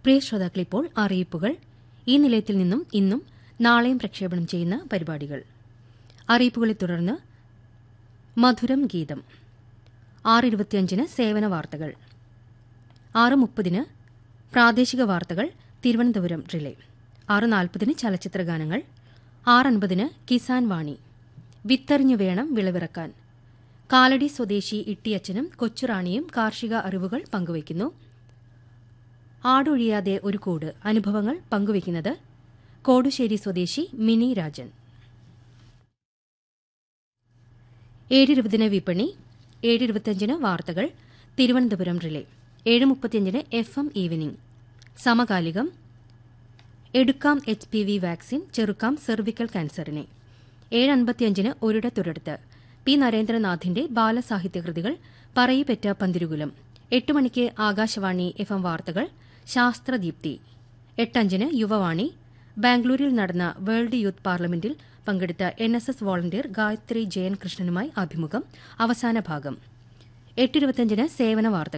പ്രിയ ശ്രോതാക്കളിപ്പോൾ അറിയിപ്പുകൾ ഈ നിലയത്തിൽ നിന്നും ഇന്നും നാളെയും പ്രക്ഷേപണം ചെയ്യുന്ന പരിപാടികൾ അറിയിപ്പുകളെ തുടർന്ന് മധുരം ഗീതം ആറ് ഇരുപത്തിയഞ്ചിന് സേവന വാർത്തകൾ ആറ് മുപ്പതിന് പ്രാദേശിക വാർത്തകൾ തിരുവനന്തപുരം റിലേ ആറ് നാൽപ്പതിന് ചലച്ചിത്ര ഗാനങ്ങൾ ആറ് അൻപതിന് കിസാൻ വാണി വിത്തെറിഞ്ഞു വേണം വിളവിറക്കാൻ കാലടി സ്വദേശി ഇട്ടിയച്ചനും കൊച്ചുറാണിയും കാർഷിക അറിവുകൾ പങ്കുവയ്ക്കുന്നു ആടൊഴിയാതെ ഒരു കൂട് അനുഭവങ്ങൾ പങ്കുവയ്ക്കുന്നത് കോടുശ്ശേരി സ്വദേശി മിനി രാജൻ ഏഴിരുപതിന് വിപണി ഏഴിരുപത്തിയഞ്ചിന് വാർത്തകൾ തിരുവനന്തപുരം റിലേ ഏഴ് മുപ്പത്തിയഞ്ചിന് എഫ് എം ഈവനിംഗ് സമകാലികം എടുക്കാം എച്ച് പി വി വാക്സിൻ ചെറുക്കാം സെർവിക്കൽ ക്യാൻസറിനെ ഏഴ് അൻപത്തിയഞ്ചിന് ഒരിടത്തൊരിടത്ത് പി നരേന്ദ്രനാഥിന്റെ ബാലസാഹിത്യകൃതികൾ പറയിപ്പെറ്റ പന്തിരുകുലം എട്ട് മണിക്ക് ആകാശവാണി എഫ് എം വാർത്തകൾ ശാസ്ത്രദീപ്തി എട്ടഞ്ചിന് യുവവാണി ബാംഗ്ലൂരിൽ നടന്ന വേൾഡ് യൂത്ത് പാർലമെന്റിൽ പങ്കെടുത്ത N S S volunteer Gayathri Jayan കൃഷ്ണനുമായി അഭിമുഖം അവസാന ഭാഗം എട്ടിരുപത്തിയഞ്ചിന് സേവന വാർത്തകൾ